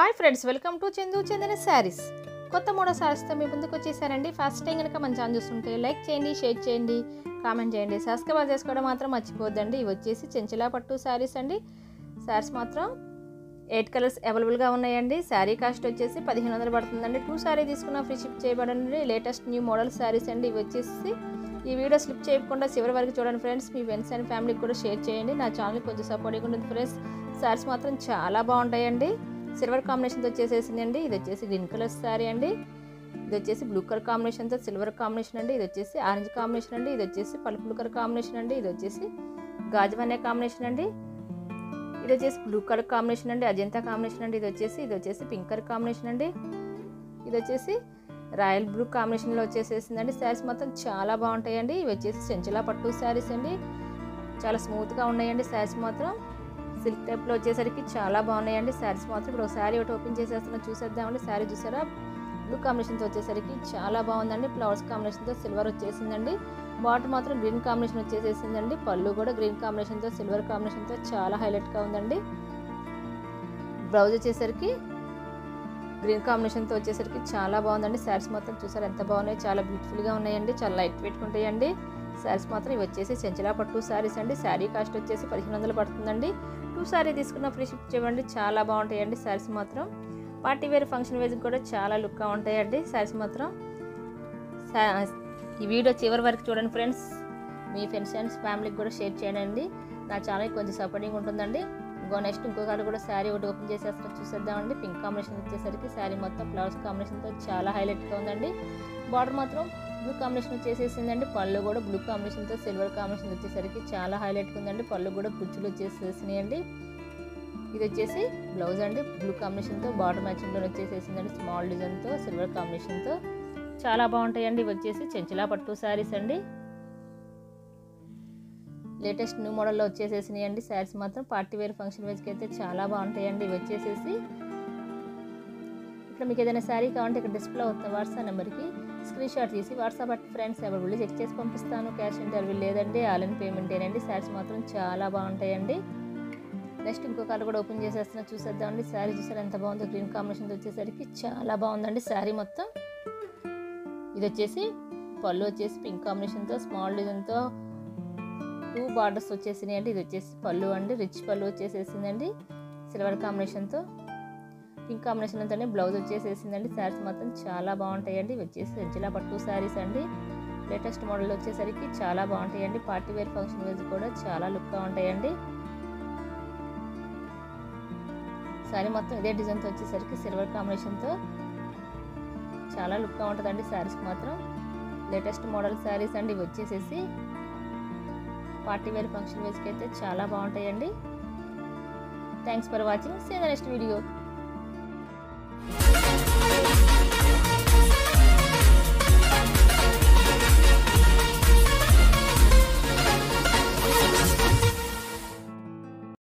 hi friends welcome to Chandu Chandana saris కొత్త మోడల్ శారీస్తో మీ ముందుకు వచ్చేసారండి ఫస్ట్ టైం కనుక మన ఛానల్ చూస్తుంటే లైక్ చేయండి షేర్ చేయండి కామెంట్ చేయండి సబ్స్క్రైబ్ చేసుకోవడం మాత్రం మర్చిపోద్దండి ఇవి వచ్చేసి చెంచలా పట్టు శారీస్ అండి శారీస్ మాత్రం ఎయిట్ కలర్స్ అవైలబుల్గా ఉన్నాయండి శారీ కాస్ట్ వచ్చేసి పదిహేను వందలు పడుతుందండి టూ శారీ తీసుకున్న ఫ్రీ షిప్ చేయబడండి లేటెస్ట్ న్యూ మోడల్ శారీస్ అండి ఇవి వచ్చేసి ఈ వీడియో స్లిప్ చేయకుండా చివరి వరకు చూడండి ఫ్రెండ్స్ మీ ఫ్రెండ్స్ అండ్ ఫ్యామిలీకి కూడా షేర్ చేయండి నా ఛానల్ కొంచెం సపోర్టింగ్ ఉంటుంది ఫ్రెండ్స్ శారీస్ మాత్రం చాలా బాగుంటాయండి సిల్వర్ కాంబినేషన్తో వచ్చేసేసిందండి ఇది వచ్చేసి గ్రీన్ కలర్ శారీ అండి ఇది వచ్చేసి బ్లూ కలర్ కాంబినేషన్తో సిల్వర్ కాంబినేషన్ అండి ఇది వచ్చేసి ఆరెంజ్ కాంబినేషన్ అండి ఇది వచ్చేసి పలుపు బ్లూ కలర్ కాంబినేషన్ అండి ఇది వచ్చేసి గాజువనే కాంబినేషన్ అండి ఇది వచ్చేసి బ్లూ కలర్ కాంబినేషన్ అండి అజంతా కాంబినేషన్ అండి ఇది వచ్చేసి ఇది వచ్చేసి పింక్ కలర్ కాంబినేషన్ అండి ఇది వచ్చేసి రాయల్ బ్లూ కాంబినేషన్లో వచ్చేసేసిందండి శారీస్ మొత్తం చాలా బాగుంటాయండి ఇవి వచ్చేసి చెంచలా పట్టు శారీస్ అండి చాలా స్మూత్గా ఉన్నాయండి శారీస్ మాత్రం సిల్క్ టైప్లో వచ్చేసరికి చాలా బాగున్నాయండి శారీస్ మాత్రం ఇప్పుడు ఒక శారీ ఒకటి ఓపెన్ చేసేస్తున్నా చూసేద్దామండి శారీ చూసారా బ్లూ కాంబినేషన్తో వచ్చేసరికి చాలా బాగుందండి ఫ్లవర్స్ కాంబినేషన్తో సిల్వర్ వచ్చేసిందండి బాటర్ మాత్రం గ్రీన్ కాంబినేషన్ వచ్చేసేసిందండి పళ్ళు కూడా గ్రీన్ కాంబినేషన్తో సిల్వర్ కాంబినేషన్తో చాలా హైలైట్గా ఉందండి బ్లౌజ్ వచ్చేసరికి గ్రీన్ కాంబినేషన్తో వచ్చేసరికి చాలా బాగుందండి శారీస్ మాత్రం చూసారు ఎంత బాగున్నాయి చాలా బ్యూటిఫుల్గా ఉన్నాయండి చాలా లైట్ వెయిట్ ఉంటాయండి శారీస్ మాత్రం ఇవి వచ్చేసి చెంచలా పట్టు శారీస్ అండి శారీ కాస్ట్ వచ్చేసి పదిహేను వందలు పడుతుందండి టూ శారీ తీసుకున్న ఫ్రీ షిప్ చేయండి చాలా బాగుంటాయండి శారీస్ మాత్రం పార్టీ వేర్ ఫంక్షన్ వేర్ కూడా చాలా లుక్గా ఉంటాయండి శారీస్ మాత్రం ఈ వీడియో చివరి వరకు చూడండి ఫ్రెండ్స్ మీ ఫ్రెండ్స్ అండ్ ఫ్యామిలీకి కూడా షేర్ చేయండి నా ఛానల్ కొంచెం సపోర్టింగ్ ఉంటుందండి ఇంకో నెక్స్ట్ ఇంకో కాదు కూడా శారీ ఒకటి ఓపెన్ చేసేస్తా చూసేద్దామండి పింక్ కాంబినేషన్ వచ్చేసరికి శారీ మొత్తం ఫ్లవర్స్ కాంబినేషన్తో చాలా హైలైట్గా ఉందండి బార్డర్ మాత్రం బ్లూ కాంబినేషన్ వచ్చేసేసిందండి పళ్ళు కూడా బ్లూ కాంబినేషన్తో సిల్వర్ కాంబినేషన్ వచ్చేసరికి చాలా హైలైట్గా ఉందండి పళ్ళు కూడా కుచ్చులు వచ్చేసేసినాయండి ఇది వచ్చేసి బ్లౌజ్ అండి బ్లూ కాంబినేషన్తో బార్డర్ మ్యాచింగ్లో వచ్చేసేసిందండి స్మాల్ డిజైన్తో సిల్వర్ కాంబినేషన్తో చాలా బాగుంటాయండి ఇవి వచ్చేసి చెంచలా పట్టు శారీస్ అండి లేటెస్ట్ న్యూ మోడల్లో వచ్చేసేసినాయి అండి శారీస్ మాత్రం పార్టీ వేర్ ఫంక్షన్ వేర్కి అయితే చాలా బాగుంటాయండి ఇవి వచ్చేసేసి ఇక్కడ మీకు ఏదైనా శారీ కావాలంటే ఇక్కడ డిస్ప్లే అవుతుంది వాట్సాప్ నెంబర్కి స్క్రీన్ షాట్ తీసి WhatsApp at friends available check చేసి పంపిస్తాను క్యాష్ ఆన్ డెలివరీ లేదండి ఆన్లైన్ పేమెంట్ ఏనండి శారీస్ మాత్రం చాలా బాగుంటాయండి నెక్స్ట్ ఇంకో కలర్ కూడా ఓపెన్ చేసేస్తున్నా చూసేద్దామండి శారీ చూసారు ఎంత బాగుందో గ్రీన్ కాంబినేషన్ వచ్చేసరికి చాలా బాగుందండి శారీ మొత్తం ఇది వచ్చేసి పళ్ళు వచ్చేసి పింక్ కాంబినేషన్తో స్మాల్ డిజైన్తో టూ బార్డర్స్ వచ్చేసినాయి అండి ఇది వచ్చేసి పళ్ళు అండి రిచ్ పళ్ళు వచ్చేసేసిందండి సిల్వర్ కాంబినేషన్తో పింక్ కాంబినేషన్ అంతా బ్లౌజ్ వచ్చేసేసిందండి శారీస్ మొత్తం చాలా బాగుంటాయండి ఇవి వచ్చేసి సెంచిలా పట్టు శారీస్ అండి లేటెస్ట్ మోడల్ వచ్చేసరికి చాలా బాగుంటాయండి పార్టీ వేర్ ఫంక్షన్ వేర్ కూడా చాలా లుక్గా ఉంటాయండి శారీ మొత్తం ఇదే డిజైన్తో వచ్చేసరికి సిల్వర్ కాంబినేషన్తో చాలా లుక్గా ఉంటుందండి శారీస్కి మాత్రం లేటెస్ట్ మోడల్ శారీస్ అండి ఇవి వచ్చేసేసి పార్టీ వేర్ ఫంక్షన్ వేస్కి అయితే చాలా బాగుంటాయండి thanks for watching see the next video